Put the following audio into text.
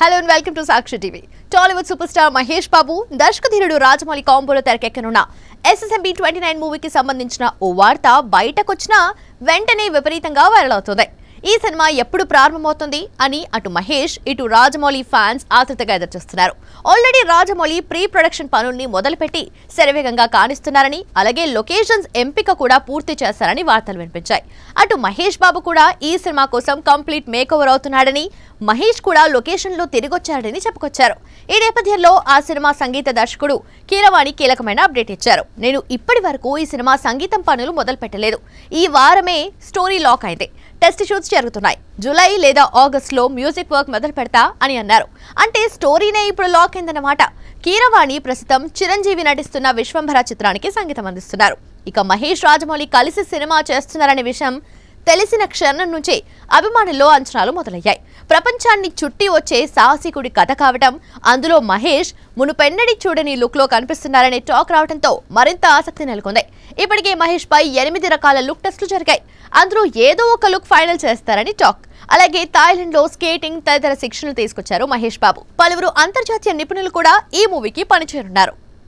hello and welcome to Sakshi TV Tollywood super star Mahesh Babu దర్శకధీరుడు రాజమౌళి కాంబోలో తెరకెక్కనున్న ఎస్ఎస్ఎంబి ట్వంటీ నైన్ మూవీకి సంబంధించిన ఓ వార్త బయటకొచ్చినా వెంటనే విపరీతంగా వైరల్ అవుతుంది ఈ సినిమా ఎప్పుడు ప్రారంభమవుతుంది అని అటు మహేష్ ఇటు రాజమౌళి ఫ్యాన్స్ ఆతృతగా ఎదురుచూస్తున్నారు ఆల్రెడీ రాజమౌళి ప్రీ ప్రొడక్షన్ పనుల్ని మొదలుపెట్టి శరవేగంగా కానిస్తున్నారని అలాగే లొకేషన్స్ ఎంపిక కూడా పూర్తి చేశారని వార్తలు వినిపించాయి అటు మహేష్ బాబు కూడా ఈ సినిమా కోసం కంప్లీట్ మేకోవర్ అవుతున్నాడని మహేష్ కూడా లొకేషన్ లో తిరిగొచ్చాడని చెప్పుకొచ్చారు ఈ నేపథ్యంలో ఆ సినిమా సంగీత దర్శకుడు కీరవాణి కీలకమైన అప్డేట్ ఇచ్చారు నేను ఇప్పటి వరకు ఈ సినిమా సంగీతం పనులు మొదలు పెట్టలేదు ఈ వారమే స్టోరీ లాక్ అయింది టెస్ట్ షూట్స్ జరుగుతున్నాయి జూలై లేదా ఆగస్ట్ లో మ్యూజిక్ వర్క్ మొదలు పెడతా అని అన్నారు అంటే స్టోరీనే ఇప్పుడు లాక్ అయిందన్నమాట కీరవాణి ప్రస్తుతం చిరంజీవి నటిస్తున్న విశ్వంభర చిత్రానికి సంగీతం అందిస్తున్నారు ఇక మహేష్ రాజమౌళి కలిసి సినిమా చేస్తున్నారనే విషయం తెలిసిన క్షణం నుంచే అభిమానుల్లో అంచనాలు మొదలయ్యాయి ప్రపంచాన్ని చుట్టి వచ్చే సాహసికుడి కథ కావటం అందులో మహేష్ మునుపెన్నడి చూడని లుక్ లో కనిపిస్తున్నారనే టాక్ రావడంతో మరింత ఆసక్తి నెలకొంది ఇప్పటికే మహేష్ పై ఎనిమిది రకాల లుక్ టెస్టులు జరిగాయి అందులో ఏదో ఒక లుక్ ఫైనల్ చేస్తారని టాక్ అలాగే థాయిలాండ్ లో స్కేటింగ్ తదితర శిక్షణలు తీసుకొచ్చారు మహేష్ బాబు పలువురు అంతర్జాతీయ నిపుణులు కూడా ఈ మూవీకి పనిచేయనున్నారు